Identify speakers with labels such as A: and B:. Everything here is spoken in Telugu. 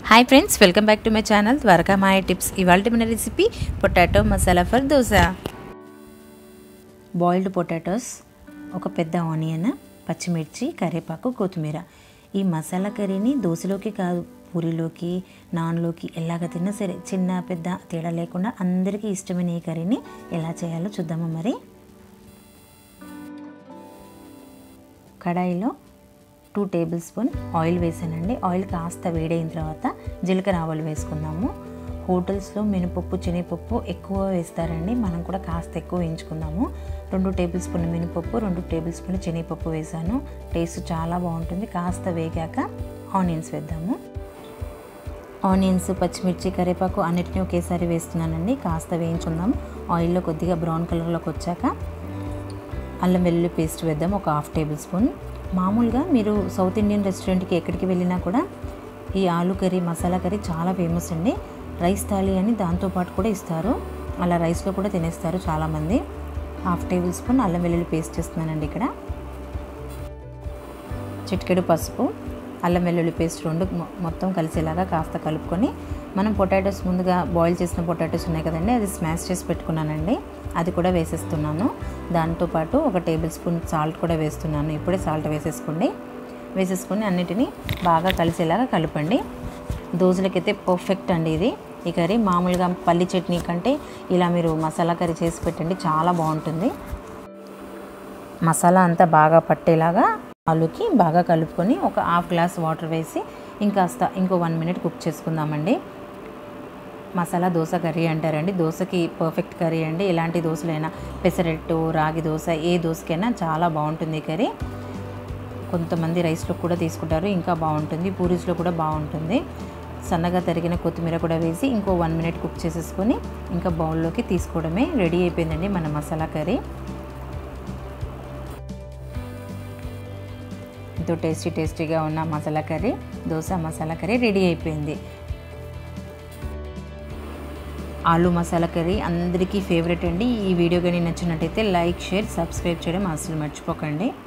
A: hi friends welcome back to my channel Dwaraka Maya tips ఇవాళ మన recipe potato masala for dosa boiled potatoes ఒక పెద్ద ఆనియన్ పచ్చిమిర్చి కరివేపాకు కొత్తిమీర ఈ మసాలా కర్రీని దోశలోకి కాదు పూరిలోకి నాన్లోకి ఎలాగ తిన్నా సరే చిన్న పెద్ద తేడా లేకుండా అందరికీ ఇష్టమైన ఈ కర్రీని ఎలా చేయాలో చూద్దామా మరి కడాయిలో టూ టేబుల్ స్పూన్ ఆయిల్ వేసానండి ఆయిల్ కాస్త వేడైన తర్వాత జీలకర్ర ఆవాలు వేసుకుందాము హోటల్స్లో మినపప్పు శనగపప్పు ఎక్కువ వేస్తారండి మనం కూడా కాస్త ఎక్కువ వేయించుకుందాము రెండు టేబుల్ స్పూన్ మినపప్పు రెండు టేబుల్ స్పూన్ శనగపప్పు వేసాను టేస్ట్ చాలా బాగుంటుంది కాస్త వేగాక ఆనియన్స్ వేద్దాము ఆనియన్స్ పచ్చిమిర్చి కరివేపాకు అన్నిటిని ఒకేసారి వేస్తున్నానండి కాస్త వేయించుకుందాం ఆయిల్లో కొద్దిగా బ్రౌన్ కలర్లోకి వచ్చాక అల్లం వెల్లుల్లి పేస్ట్ వేద్దాం ఒక హాఫ్ టేబుల్ స్పూన్ మామూలుగా మీరు సౌత్ ఇండియన్ రెస్టారెంట్కి ఎక్కడికి వెళ్ళినా కూడా ఈ ఆలు కర్రీ మసాలా కర్రీ చాలా ఫేమస్ అండి రైస్ థాలీ అని దాంతోపాటు కూడా ఇస్తారు అలా రైస్లో కూడా తినేస్తారు చాలామంది హాఫ్ టేబుల్ స్పూన్ అల్లం వెల్లుల్లి పేస్ట్ ఇస్తున్నానండి ఇక్కడ చిటికెడు పసుపు అల్లం వెల్లుల్లి పేస్ట్ రెండు మొత్తం కలిసేలాగా కాస్త కలుపుకొని మనం పొటాటోస్ ముందుగా బాయిల్ చేసిన పొటాటోస్ ఉన్నాయి కదండి అది స్మాష్ చేసి పెట్టుకున్నానండి అది కూడా వేసేస్తున్నాను దాంతోపాటు ఒక టేబుల్ స్పూన్ సాల్ట్ కూడా వేస్తున్నాను ఇప్పుడే సాల్ట్ వేసేసుకోండి వేసేసుకొని అన్నిటినీ బాగా కలిసేలాగా కలపండి దోశలకైతే పర్ఫెక్ట్ అండి ఇది ఈ కర్రీ మామూలుగా పల్లి చట్నీ కంటే ఇలా మీరు మసాలా కర్రీ చేసి పెట్టండి చాలా బాగుంటుంది మసాలా అంతా బాగా పట్టేలాగా ఆలుకి బాగా కలుపుకొని ఒక హాఫ్ గ్లాస్ వాటర్ వేసి ఇంకాస్త ఇంకో వన్ మినిట్ కుక్ చేసుకుందామండి మసాలా దోశ కర్రీ అంటారండి దోశకి పర్ఫెక్ట్ కర్రీ అండి ఎలాంటి దోశలైనా పెసరెట్టు రాగి దోశ ఏ దోశకైనా చాలా బాగుంటుంది ఈ కర్రీ కొంతమంది రైస్లో కూడా తీసుకుంటారు ఇంకా బాగుంటుంది పూరీస్లో కూడా బాగుంటుంది సన్నగా తరిగిన కొత్తిమీర కూడా వేసి ఇంకో వన్ మినిట్ కుక్ చేసేసుకొని ఇంకా బౌల్లోకి తీసుకోవడమే రెడీ అయిపోయిందండి మన మసాలా కర్రీ ఎంతో టేస్టీ టేస్టీగా ఉన్న masala curry dosa masala curry ready అయిపోయింది ఆలు మసాలా కర్రీ అందరికీ ఫేవరెట్ అండి ఈ వీడియో కానీ నచ్చినట్టయితే లైక్ షేర్ సబ్స్క్రైబ్ చేయడం అసలు మర్చిపోకండి